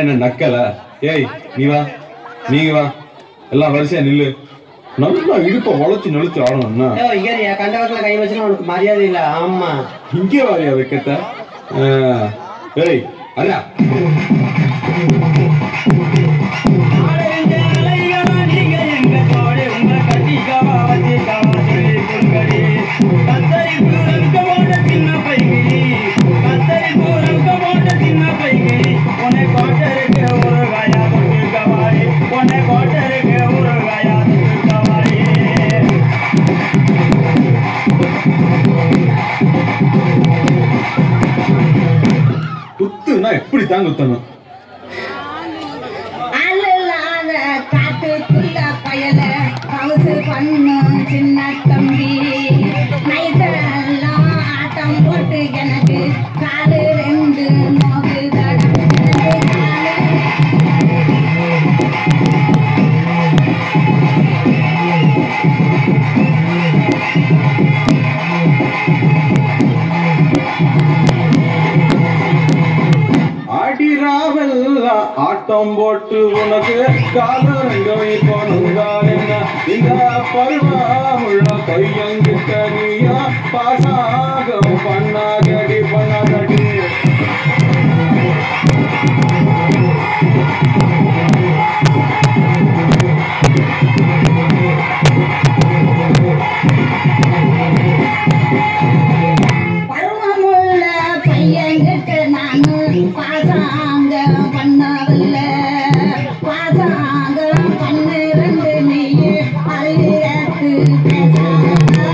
என்ன நக்கல ஏய் நீ வா நீங்க வா எல்லாம் வரிசையா நில்லு நல்லா இடுப்ப வளைச்சு நெளிச்சு ஆடணும்னா ஏய், இங்க இரு, என் கண்டவத்துல கை வச்சுனா உனக்கு மரியாதை இல்ல ஆமா இங்கே வாரியா வைக்கத்த ஆ, ஏய் அண்ணா குத்துனா எப்படி தான் குத்தணும் அழுலாத காட்டுக்குள்ள பயல பவுசு பண்ணும் சின்ன தம்பி நைட்டெல்லாம் ஆட்டம் போட்டு எனக்கு காலு ரெண்டு நோகுதடா எனக்கு காலு அடிராவெல்ல ஆட்டம் போட்டு உனக்கு காலம் ரெண்டும் இப்போ நுங்கால் என்ன இந்த பருவமுள்ள கையங்கிட்ட நீயா பாசாகம் பண்ணாதடி பண்ணாதடி பருவமுள்ள பையன்கிட்ட நானு பாசாங்க பண்ணவில்ல பாசாங்க பன்னிரண்டு நீ அழுத்து பேசாத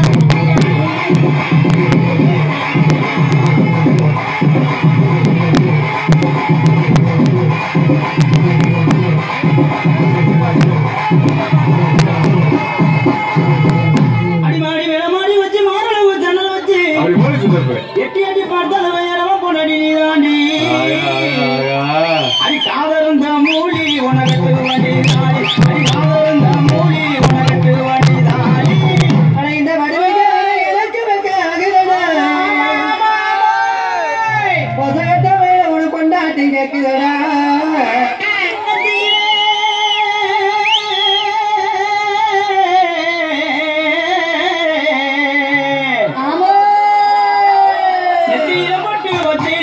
அடிமாடி வேலமாடி வச்சு மாறளவு ஜன்னல் வச்சு அப்படி போலீஸ் இருப்பேன் எட்டி எட்டி பார்த்தால வேறவா பொண்ணடி நீதாண்டி அடி காதருந்த மூலி உனக்கு வண்டி தாடி அடி காதருந்த மூலி உனக்கு வண்டி தாடி அட இந்த வடிவைக்க எனக்கு வைக்க ஆகிறடா பொசகட்ட வேலை உனக்கு கொண்டாட்டி கேட்குதடா நெத்தியில பொட்டு வச்சு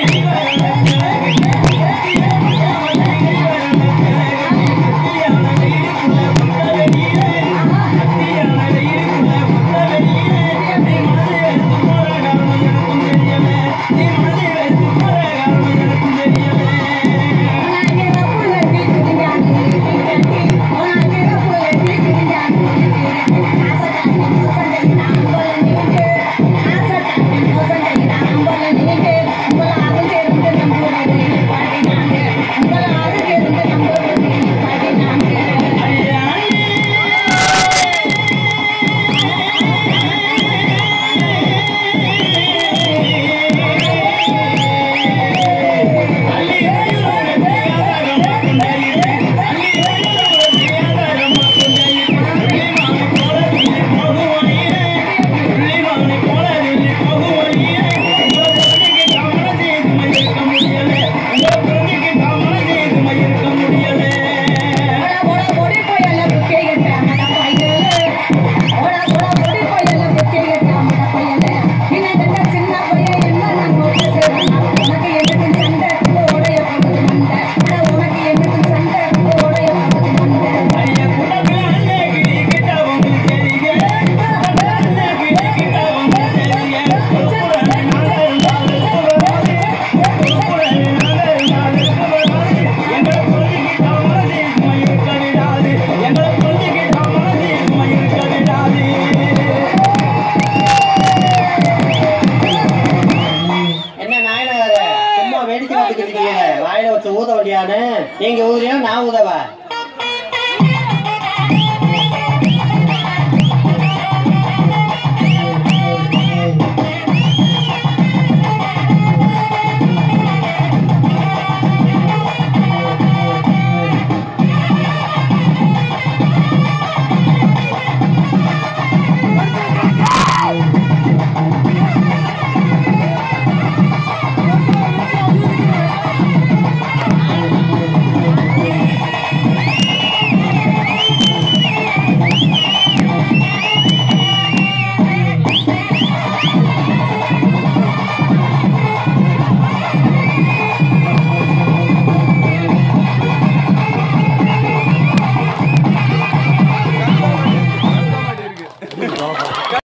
என்ன நாயனகார சும்மா வேடிக்கை பார்த்துக்கிட்டு இருக்கீங்க வாயில வச்சு ஊத வண்டியானு நீங்க ஊதுறியா நான் ஊதவா